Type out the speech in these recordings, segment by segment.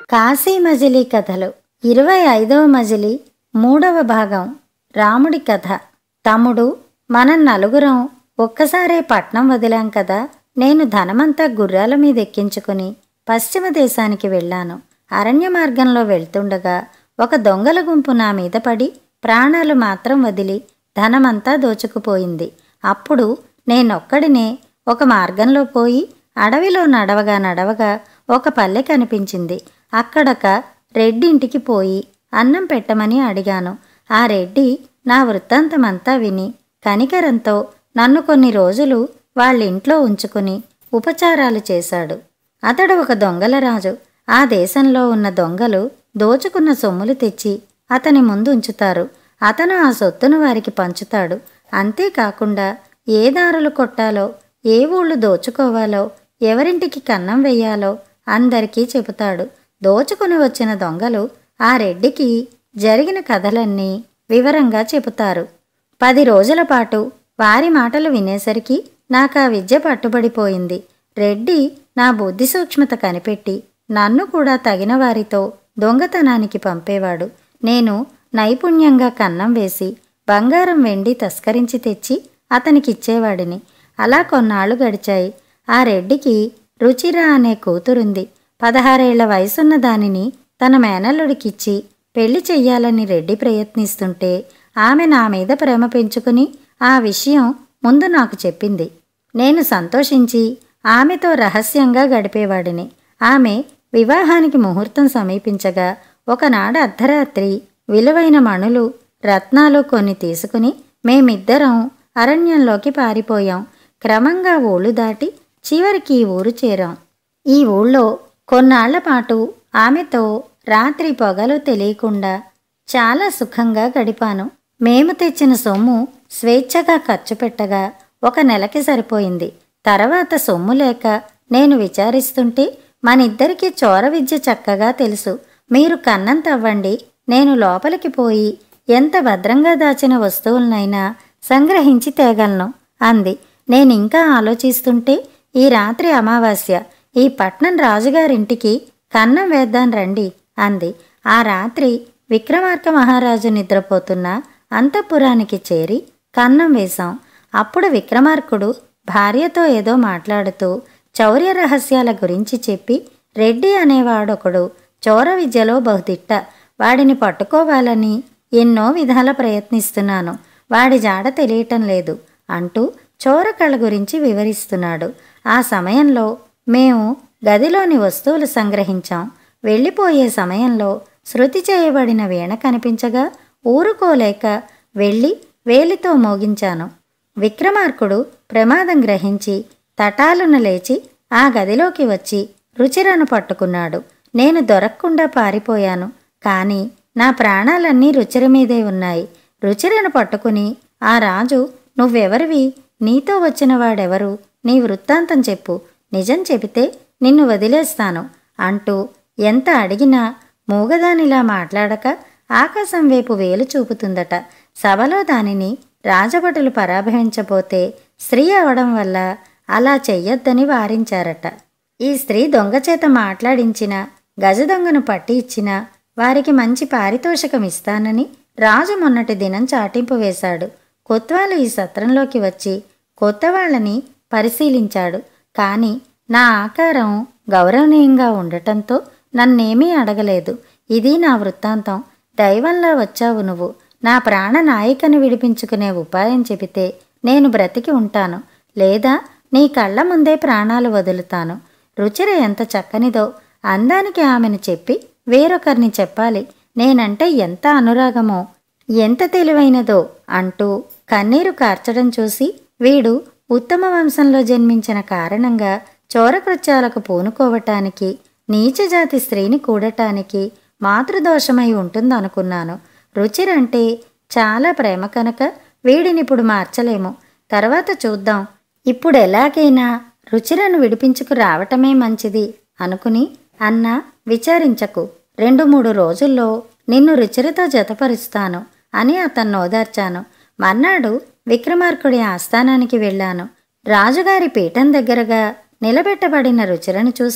కాశీ మజిలీ కథలు ఇరవై ఐదవ మజిలీ మూడవ భాగం రాముడి కథ తమ్ముడు మనం నలుగురం ఒక్కసారే పట్నం వదిలాం కదా నేను ధనమంతా గుర్రాల మీద ఎక్కించుకుని పశ్చిమ దేశానికి వెళ్ళాను అరణ్య మార్గంలో వెళ్తుండగా ఒక దొంగల గుంపు నా మీద పడి ప్రాణాలు మాత్రం వదిలి ధనమంతా దోచుకుపోయింది అప్పుడు నేనొక్కడినే ఒక మార్గంలో పోయి అడవిలో నడవగా నడవగా ఒక పల్లె కనిపించింది అక్కడొక రెడ్డింటికి పోయి అన్నం పెట్టమని అడిగాను ఆ రెడ్డి నా వృత్తాంతమంతా విని కనికరంతో నన్ను కొన్ని రోజులు వాళ్ళింట్లో ఉంచుకుని ఉపచారాలు చేశాడు అతడు ఒక దొంగల రాజు ఆ దేశంలో ఉన్న దొంగలు దోచుకున్న సొమ్ములు తెచ్చి అతని ముందు ఉంచుతారు అతను ఆ సొత్తును వారికి పంచుతాడు అంతేకాకుండా ఏ దారులు కొట్టాలో ఏ ఊళ్ళు దోచుకోవాలో ఎవరింటికి కన్నం వెయ్యాలో అందరికీ చెబుతాడు దోచుకుని వచ్చిన దొంగలు ఆ రెడ్డికి జరిగిన కథలన్నీ వివరంగా చెబుతారు పది రోజుల పాటు వారి మాటలు వినేసరికి నాకు ఆ విద్య పట్టుబడిపోయింది రెడ్డి నా బుద్ధి సూక్ష్మత కనిపెట్టి నన్ను కూడా తగిన వారితో దొంగతనానికి పంపేవాడు నేను నైపుణ్యంగా కన్నం వేసి బంగారం వెండి తస్కరించి తెచ్చి అతనికిచ్చేవాడిని అలా కొన్నాళ్ళు గడిచాయి ఆ రెడ్డికి రుచిరా అనే కూతురుంది పదహారేళ్ల వయసున్న దానిని తన మేనల్లుడికిచ్చి పెళ్లి చెయ్యాలని రెడ్డి ప్రయత్నిస్తుంటే ఆమె నా మీద ప్రేమ పెంచుకుని ఆ విషయం ముందు నాకు చెప్పింది నేను సంతోషించి ఆమెతో రహస్యంగా గడిపేవాడిని ఆమె వివాహానికి ముహూర్తం సమీపించగా ఒకనాడు అర్ధరాత్రి విలువైన మణులు రత్నాలు కొన్ని తీసుకుని మేమిద్దరం అరణ్యంలోకి పారిపోయాం క్రమంగా ఊళ్ళు దాటి చివరికి ఈ ఊరు చేరాం ఈ ఊళ్ళో కొన్నాళ్ల పాటు ఆమెతో రాత్రి పొగలు తెలియకుండా చాలా సుఖంగా గడిపాను మేము తెచ్చిన సొమ్ము స్వేచ్ఛగా ఖర్చు పెట్టగా ఒక నెలకి సరిపోయింది తర్వాత సొమ్ము లేక నేను విచారిస్తుంటే మనిద్దరికీ చోర విద్య చక్కగా తెలుసు మీరు కన్నం తవ్వండి నేను లోపలికి పోయి ఎంత భద్రంగా దాచిన వస్తువులనైనా సంగ్రహించి తేగలను అంది నేనింకా ఆలోచిస్తుంటే ఈ రాత్రి అమావాస్య ఈ పట్నం రాజుగారింటికి కన్నం వేద్దాం రండి అంది ఆ రాత్రి విక్రమార్క మహారాజు నిద్రపోతున్న అంతఃపురానికి చేరి కన్నం వేశాం అప్పుడు విక్రమార్కుడు భార్యతో ఏదో మాట్లాడుతూ చౌర్య రహస్యాల గురించి చెప్పి రెడ్డి అనేవాడొకడు చోర విద్యలో బహుదిట్ట వాడిని పట్టుకోవాలని ఎన్నో విధాల ప్రయత్నిస్తున్నాను వాడి జాడ తెలియటం లేదు అంటూ చోరకళ గురించి వివరిస్తున్నాడు ఆ సమయంలో మేము గదిలోని వస్తువులు సంగ్రహించాం వెళ్ళిపోయే సమయంలో శృతి చేయబడిన వీణ కనిపించగా ఊరుకోలేక వెళ్ళి వేలితో మోగించాను విక్రమార్కుడు ప్రమాదం గ్రహించి తటాలున లేచి ఆ గదిలోకి వచ్చి రుచిరను పట్టుకున్నాడు నేను దొరక్కుండా పారిపోయాను కానీ నా ప్రాణాలన్నీ రుచిర మీదే ఉన్నాయి రుచిరను పట్టుకుని ఆ రాజు నువ్వెవరివి నీతో వచ్చిన వాడెవరు నీ వృత్తాంతం చెప్పు నిజం చెబితే నిన్ను వదిలేస్తాను అంటూ ఎంత అడిగినా మూగదానిలా మాట్లాడక ఆకాశం వైపు వేలు చూపుతుందట సభలో దానిని రాజభటులు పరాభవించబోతే స్త్రీ అవడం వల్ల అలా చెయ్యొద్దని వారించారట ఈ స్త్రీ దొంగచేత మాట్లాడించిన గజ దొంగను పట్టి ఇచ్చిన వారికి మంచి పారితోషికం ఇస్తానని రాజు మొన్నటి దినం చాటింపు వేశాడు కొత్వాలు ఈ సత్రంలోకి వచ్చి కొత్త వాళ్ళని పరిశీలించాడు కానీ నా ఆకారం గౌరవనీయంగా ఉండటంతో నన్నేమీ అడగలేదు ఇది నా వృత్తాంతం దైవంలా వచ్చావు నువ్వు నా ప్రాణ నాయికని విడిపించుకునే ఉపాయం చెబితే నేను బ్రతికి ఉంటాను లేదా నీ కళ్ళ ముందే ప్రాణాలు వదులుతాను రుచిర ఎంత చక్కనిదో అందానికి ఆమెను చెప్పి వేరొకరిని చెప్పాలి నేనంటే ఎంత అనురాగమో ఎంత తెలివైనదో అంటూ కన్నీరు కార్చడం చూసి వీడు ఉత్తమ వంశంలో జన్మించిన కారణంగా చోరకృత్యాలకు పూనుకోవటానికి నీచజాతి స్త్రీని కూడటానికి మాతృదోషమై ఉంటుందనుకున్నాను రుచిరంటే చాలా ప్రేమ కనుక వీడినిప్పుడు మార్చలేము తర్వాత చూద్దాం ఇప్పుడు ఎలాగైనా రుచిరను విడిపించుకు రావటమే మంచిది అనుకుని అన్న విచారించకు రెండు మూడు రోజుల్లో నిన్ను రుచిరతో జతపరుస్తాను అని అతన్ని ఓదార్చాను మర్నాడు విక్రమార్కుడి ఆస్థానానికి వెళ్ళాను రాజుగారి పీఠం దగ్గరగా నిలబెట్టబడిన రుచిరను చూసి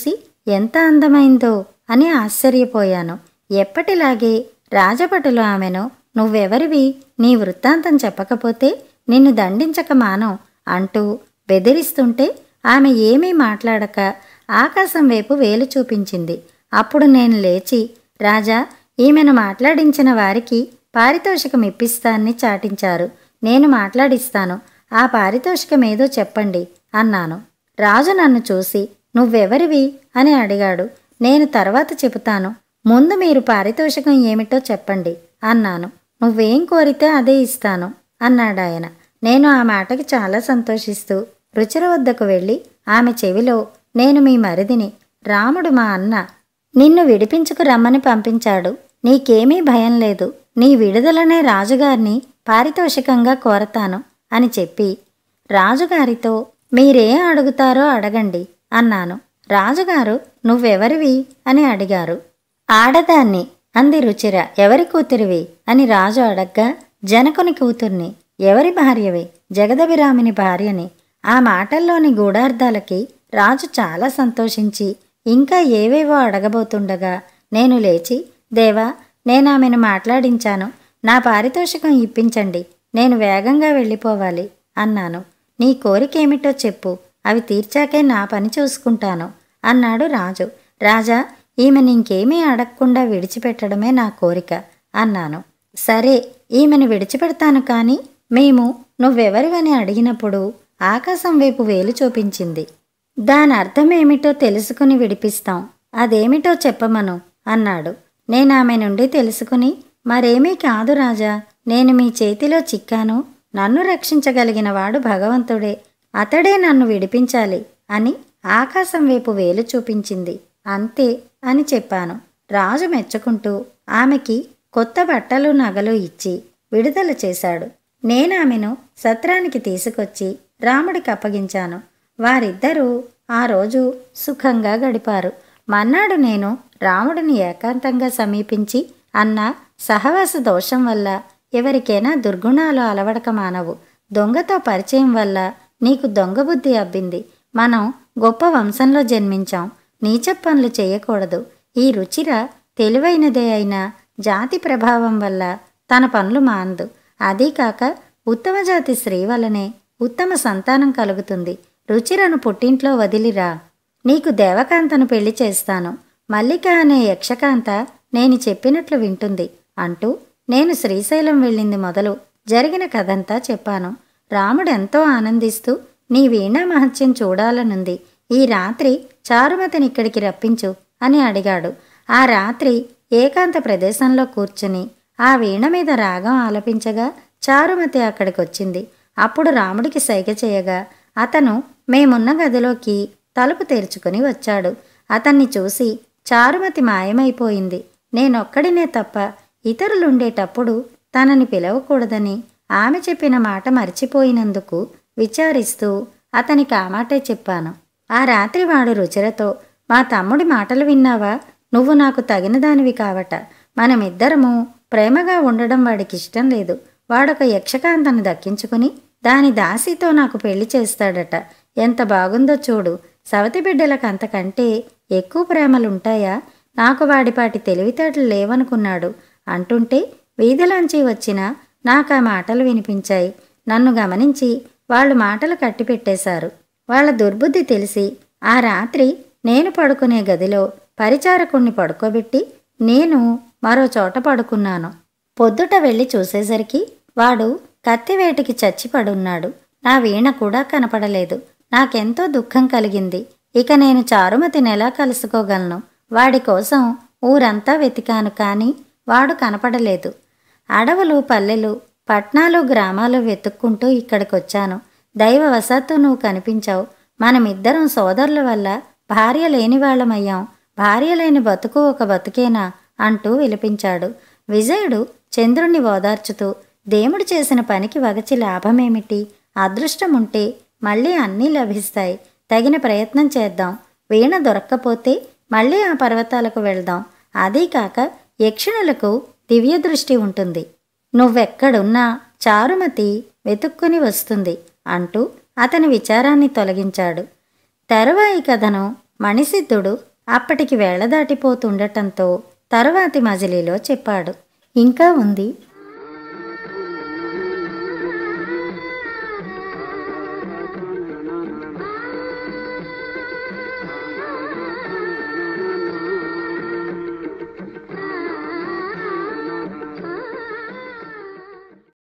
ఎంత అందమైందో అని ఆశ్చర్యపోయాను ఎప్పటిలాగే రాజభటులు ఆమెను నువ్వెవరివి నీ వృత్తాంతం చెప్పకపోతే నిన్ను దండించక మానం అంటూ బెదిరిస్తుంటే ఆమె ఏమీ మాట్లాడక ఆకాశం వైపు వేలు చూపించింది అప్పుడు నేను లేచి రాజా ఈమెను మాట్లాడించిన వారికి పారితోషికం ఇప్పిస్తానని చాటించారు నేను మాట్లాడిస్తాను ఆ పారితోషికం ఏదో చెప్పండి అన్నాను రాజు నన్ను చూసి నువ్వెవరివి అని అడిగాడు నేను తర్వాత చెబుతాను ముందు మీరు పారితోషికం ఏమిటో చెప్పండి అన్నాను నువ్వేం కోరితే అదే ఇస్తాను అన్నాడాయన నేను ఆ మాటకి చాలా సంతోషిస్తూ రుచిర వద్దకు వెళ్ళి ఆమె చెవిలో నేను మీ మరిదిని రాముడు మా అన్న నిన్ను విడిపించుకు రమ్మని పంపించాడు నీకేమీ భయం లేదు నీ విడుదలనే రాజుగారిని పారితోషికంగా కోరతాను అని చెప్పి రాజుగారితో మీరేం అడుగుతారో అడగండి అన్నాను రాజుగారు నువ్వెవరివి అని అడిగారు ఆడదాన్ని అంది రుచిర ఎవరి కూతురివి అని రాజు అడగ్గా జనకుని కూతుర్ని ఎవరి భార్యవి జగదభిరామిని భార్యని ఆ మాటల్లోని గూఢార్థాలకి రాజు చాలా సంతోషించి ఇంకా ఏవేవో అడగబోతుండగా నేను లేచి దేవా నేను ఆమెను మాట్లాడించాను నా పారితోషికం ఇప్పించండి నేను వేగంగా వెళ్ళిపోవాలి అన్నాను నీ కోరికేమిటో చెప్పు అవి తీర్చాకే నా పని చూసుకుంటాను అన్నాడు రాజు రాజా ఈమెను ఇంకేమీ అడగకుండా విడిచిపెట్టడమే నా కోరిక అన్నాను సరే ఈమెను విడిచిపెడతాను కానీ మేము నువ్వెవరివని అడిగినప్పుడు ఆకాశం వైపు వేలు చూపించింది దాని అర్థమేమిటో తెలుసుకుని విడిపిస్తాం అదేమిటో చెప్పమను అన్నాడు నేను ఆమె నుండి తెలుసుకుని మరేమీ కాదు రాజా నేను మీ చేతిలో చిక్కాను నన్ను రక్షించగలిగిన వాడు భగవంతుడే అతడే నన్ను విడిపించాలి అని ఆకాశం వైపు వేలు చూపించింది అంతే అని చెప్పాను రాజు మెచ్చుకుంటూ ఆమెకి కొత్త బట్టలు నగలు ఇచ్చి విడుదల చేశాడు నేనామెను సత్రానికి తీసుకొచ్చి రాముడికి అప్పగించాను వారిద్దరూ ఆ రోజు సుఖంగా గడిపారు మన్నాడు నేను రాముడిని ఏకాంతంగా సమీపించి అన్న సహవాస దోషం వల్ల ఎవరికైనా దుర్గుణాలు అలవడక మానవు దొంగతో పరిచయం వల్ల నీకు దొంగ బుద్ధి అబ్బింది మనం గొప్ప వంశంలో జన్మించాం నీచ పనులు చేయకూడదు ఈ రుచిర తెలివైనదే అయినా జాతి ప్రభావం వల్ల తన పనులు మానదు అదీ కాక ఉత్తమ జాతి స్త్రీ వల్లనే ఉత్తమ సంతానం కలుగుతుంది రుచిరను పుట్టింట్లో వదిలిరా నీకు దేవకాంతను పెళ్లి చేస్తాను మల్లిక అనే యక్షకాంత నేను చెప్పినట్లు వింటుంది అంటూ నేను శ్రీశైలం వెళ్ళింది మొదలు జరిగిన కథంతా చెప్పాను రాముడెంతో ఆనందిస్తూ నీ వీణా మహత్యం చూడాలనుంది ఈ రాత్రి చారుమతిని ఇక్కడికి రప్పించు అని అడిగాడు ఆ రాత్రి ఏకాంత ప్రదేశంలో కూర్చుని ఆ వీణ మీద రాగం ఆలపించగా చారుమతి అక్కడికొచ్చింది అప్పుడు రాముడికి సైగ చేయగా అతను మేమున్న గదిలోకి తలుపు తెరుచుకుని వచ్చాడు అతన్ని చూసి చారుమతి మాయమైపోయింది నేనొక్కడినే తప్ప ఇతరులుండేటప్పుడు తనని పిలవకూడదని ఆమె చెప్పిన మాట మర్చిపోయినందుకు విచారిస్తూ అతనికి ఆ మాటే చెప్పాను ఆ రాత్రి వాడు రుచిరతో మా తమ్ముడి మాటలు విన్నావా నువ్వు నాకు తగిన దానివి కావట మనమిద్దరము ప్రేమగా ఉండడం వాడికి ఇష్టం లేదు వాడొక యక్షకాంతను దక్కించుకుని దాని దాసితో నాకు పెళ్లి చేస్తాడట ఎంత బాగుందో చూడు సవతి బిడ్డలకు అంతకంటే ఎక్కువ ప్రేమలుంటాయా నాకు వాడిపాటి తెలివితేటలు లేవనుకున్నాడు అంటుంటే వీధిలోంచి వచ్చిన నాకు ఆ మాటలు వినిపించాయి నన్ను గమనించి వాళ్ళు మాటలు కట్టిపెట్టేశారు వాళ్ళ దుర్బుద్ధి తెలిసి ఆ రాత్రి నేను పడుకునే గదిలో పరిచారకుణ్ణి పడుకోబెట్టి నేను మరో చోట పడుకున్నాను పొద్దుట వెళ్ళి చూసేసరికి వాడు కత్తివేటికి చచ్చి పడున్నాడు నా వీణ కూడా కనపడలేదు నాకెంతో దుఃఖం కలిగింది ఇక నేను చారుమతిని ఎలా కలుసుకోగలను వాడి కోసం ఊరంతా వెతికాను కానీ వాడు కనపడలేదు అడవులు పల్లెలు పట్నాలు గ్రామాలు వెతుక్కుంటూ ఇక్కడికొచ్చాను దైవవశాత్తు నువ్వు కనిపించావు మనమిద్దరం సోదరుల వల్ల భార్య లేని వాళ్ళమయ్యాం భార్య లేని బతుకు ఒక బతుకేనా అంటూ విలిపించాడు విజయుడు చంద్రుణ్ణి ఓదార్చుతూ దేవుడు చేసిన పనికి వగచి లాభమేమిటి అదృష్టం ఉంటే మళ్ళీ అన్నీ లభిస్తాయి తగిన ప్రయత్నం చేద్దాం వీణ దొరక్కపోతే మళ్ళీ ఆ పర్వతాలకు వెళ్దాం అదీ కాక యక్షిణులకు దివ్య దృష్టి ఉంటుంది నువ్వెక్కడున్నా చారుమతి వెతుక్కుని వస్తుంది అంటూ అతని విచారాన్ని తొలగించాడు తరువాయి కథను మణిసిద్ధుడు అప్పటికి వేళ దాటిపోతుండటంతో తరువాతి మజిలీలో చెప్పాడు ఇంకా ఉంది